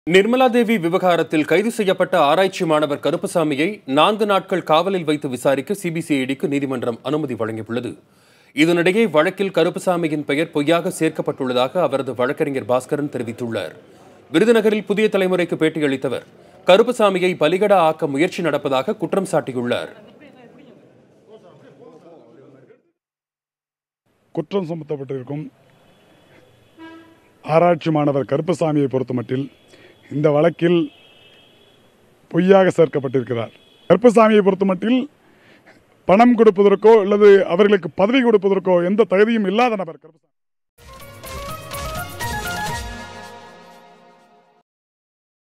நிர்மலா தேவி விவகாரத்தில் கைது செய்யப்பட்ட ஆராய்ச்சி மாணவர் கருப்பசாமியை நான்கு நாட்கள் காவலில் வைத்து விசாரிக்க சிபிசிஐடிக்கு நீதிமன்றம் அனுமதி வழங்கியுள்ளது இதனிடையே வழக்கில் கருப்பசாமியின் பெயர் பொய்யாக சேர்க்கப்பட்டுள்ளதாக அவரது வழக்கறிஞர் பாஸ்கரன் தெரிவித்துள்ளார் விருதுநகரில் புதிய தலைமுறைக்கு பேட்டியளித்தவர் கருப்பசாமியை பலிகடா ஆக்க முயற்சி நடப்பதாக குற்றம் சாட்டியுள்ளார் குற்றம் சுமத்தப்பட்டிருக்கும் ஆராய்ச்சி மாணவர் கருப்பசாமியை பொறுத்தமட்டில் இந்த வழக்கில் பொய்யாக சேர்க்கப்பட்டிருக்கிறார் கருப்பசாமியை பொறுத்தமட்டில் பணம் கொடுப்பதற்கோ அல்லது அவர்களுக்கு பதவி கொடுப்பதற்கோ எந்த தகுதியும் இல்லாத நபர் கருப்பசாமி